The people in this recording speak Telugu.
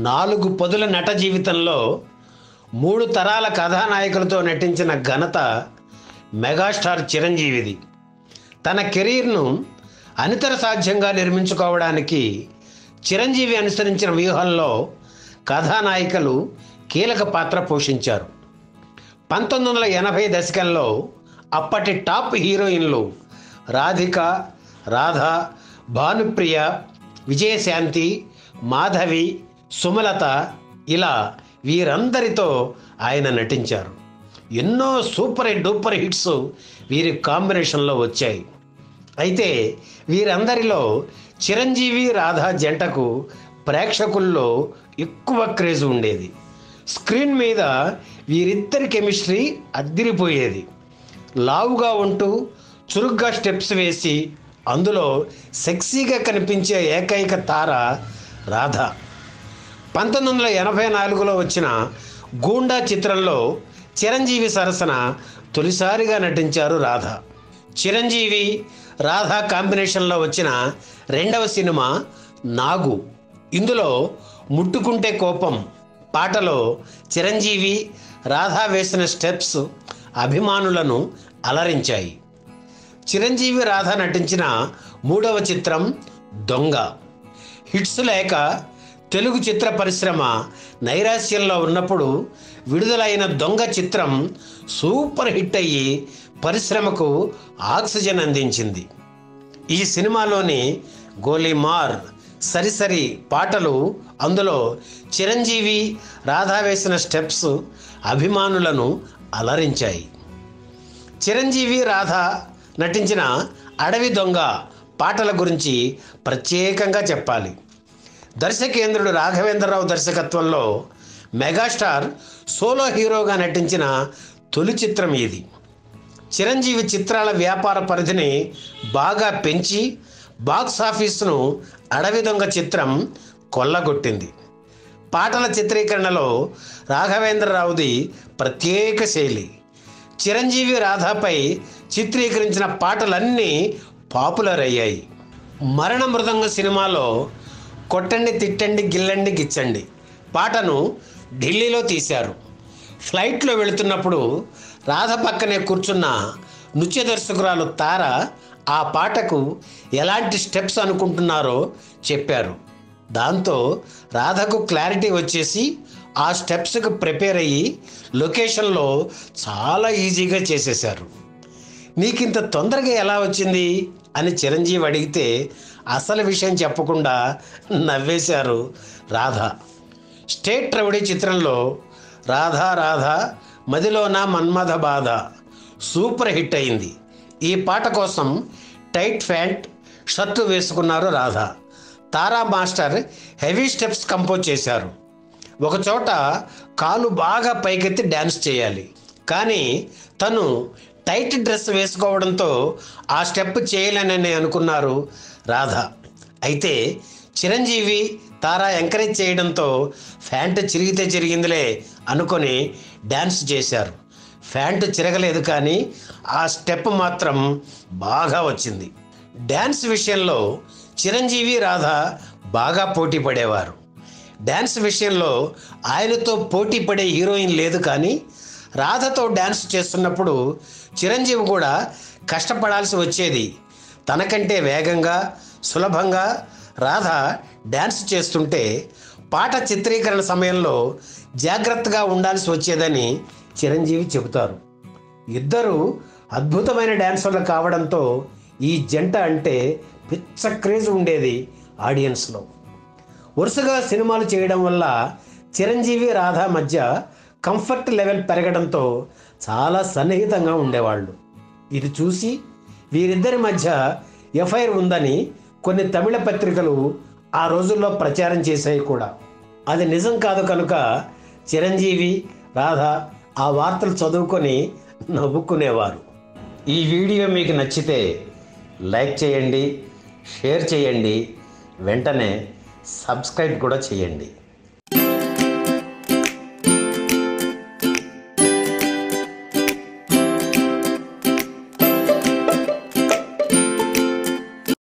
నాలుగు పదుల నట జీవితంలో మూడు తరాల కథానాయకులతో నటించిన ఘనత మెగాస్టార్ చిరంజీవిది తన కెరీర్ను అనితర సాధ్యంగా నిర్మించుకోవడానికి చిరంజీవి అనుసరించిన వ్యూహంలో కథానాయికలు కీలక పాత్ర పోషించారు పంతొమ్మిది వందల ఎనభై దశకంలో అప్పటి టాప్ హీరోయిన్లు రాధిక రాధ భానుప్రియ విజయశాంతి మాధవి సుమలత ఇలా వీరందరితో ఆయన నటించారు ఎన్నో సూపర్ డూపర్ హిట్స్ వీరి కాంబినేషన్లో వచ్చాయి అయితే వీరందరిలో చిరంజీవి రాధా జంటకు ప్రేక్షకుల్లో ఎక్కువ క్రేజ్ ఉండేది స్క్రీన్ మీద వీరిద్దరి కెమిస్ట్రీ అద్దిరిపోయేది లావుగా ఉంటూ చురుగ్గా స్టెప్స్ వేసి అందులో సెక్సీగా కనిపించే ఏకైక తార రాధ పంతొమ్మిది వందల ఎనభై నాలుగులో వచ్చిన గూండా చిత్రంలో చిరంజీవి సరసన తొలిసారిగా నటించారు రాధ చిరంజీవి రాధా కాంబినేషన్లో వచ్చిన రెండవ సినిమా నాగు ఇందులో ముట్టుకుంటే కోపం పాటలో చిరంజీవి రాధా వేసిన స్టెప్స్ అభిమానులను అలరించాయి చిరంజీవి రాధ నటించిన మూడవ చిత్రం దొంగ హిట్స్ లేక తెలుగు చిత్ర పరిశ్రమ నైరాశ్యంలో ఉన్నప్పుడు విడుదలైన దొంగ చిత్రం సూపర్ హిట్ అయ్యి పరిశ్రమకు ఆక్సిజన్ అందించింది ఈ సినిమాలోని గోలీమార్ సరిసరి పాటలు అందులో చిరంజీవి రాధా వేసిన స్టెప్స్ అభిమానులను అలరించాయి చిరంజీవి రాధ నటించిన అడవి దొంగ పాటల గురించి ప్రత్యేకంగా చెప్పాలి దర్శకేంద్రుడు రాఘవేంద్రరావు దర్శకత్వంలో మెగాస్టార్ సోలో హీరోగా నటించిన తొలి చిత్రం ఇది చిరంజీవి చిత్రాల వ్యాపార పరిధిని బాగా పెంచి బాక్స్ ఆఫీసును అడవి దొంగ చిత్రం కొల్లగొట్టింది పాటల చిత్రీకరణలో రాఘవేంద్రరావుది ప్రత్యేక శైలి చిరంజీవి రాధాపై చిత్రీకరించిన పాటలన్నీ పాపులర్ అయ్యాయి మరణ మృదంగ సినిమాలో కొట్టండి తిట్టండి గిల్లండి గిచ్చండి పాటను ఢిల్లీలో తీశారు ఫ్లైట్లో వెళుతున్నప్పుడు రాధ పక్కనే కూర్చున్న నృత్య దర్శకురాలు తార ఆ పాటకు ఎలాంటి స్టెప్స్ అనుకుంటున్నారో చెప్పారు దాంతో రాధకు క్లారిటీ వచ్చేసి ఆ స్టెప్స్కి ప్రిపేర్ అయ్యి లొకేషన్లో చాలా ఈజీగా చేసేశారు నీకింత తొందరగా ఎలా వచ్చింది అని చిరంజీవి అడిగితే అసలు విషయం చెప్పకుండా నవ్వేశారు రాధ స్టేట్ రౌడీ చిత్రంలో రాధా రాధా మదిలోన మన్మథ బాధ సూపర్ హిట్ అయింది ఈ పాట కోసం టైట్ ప్యాంట్ షర్టు వేసుకున్నారు Radha Tara master heavy steps compose చేశారు ఒకచోట కాలు బాగా పైకెత్తి డ్యాన్స్ చేయాలి కానీ తను టైట్ డ్రెస్ వేసుకోవడంతో ఆ స్టెప్ చేయలేనని అనుకున్నారు రాధ అయితే చిరంజీవి తారా ఎంకరేజ్ చేయడంతో ఫ్యాంట్ చిరిగితే చిరిగిందిలే అనుకొని డ్యాన్స్ చేశారు ఫ్యాంట్ చిరగలేదు కానీ ఆ స్టెప్ మాత్రం బాగా వచ్చింది డ్యాన్స్ విషయంలో చిరంజీవి రాధ బాగా పోటీ పడేవారు డ్యాన్స్ విషయంలో ఆయనతో పోటీ పడే హీరోయిన్ లేదు కానీ రాధతో డ్యాన్స్ చేస్తున్నప్పుడు చిరంజీవి కూడా కష్టపడాల్సి వచ్చేది తనకంటే వేగంగా సులభంగా రాధ డ్యాన్స్ చేస్తుంటే పాట చిత్రీకరణ సమయంలో జాగ్రత్తగా ఉండాల్సి వచ్చేదని చిరంజీవి చెబుతారు ఇద్దరు అద్భుతమైన డ్యాన్సర్లు కావడంతో ఈ జంట అంటే పిచ్చ క్రేజ్ ఉండేది ఆడియన్స్లో వరుసగా సినిమాలు చేయడం వల్ల చిరంజీవి రాధా మధ్య కంఫర్ట్ లెవెల్ పెరగడంతో చాలా సన్నిహితంగా ఉండేవాళ్ళు ఇది చూసి వీరిద్దరి మధ్య ఎఫ్ఐఆర్ ఉందని కొన్ని తమిళ పత్రికలు ఆ రోజుల్లో ప్రచారం చేశాయి కూడా అది నిజం కాదు కనుక చిరంజీవి రాధ ఆ వార్తలు చదువుకొని నవ్వుకునేవారు ఈ వీడియో మీకు నచ్చితే లైక్ చేయండి షేర్ చేయండి వెంటనే సబ్స్క్రైబ్ కూడా చేయండి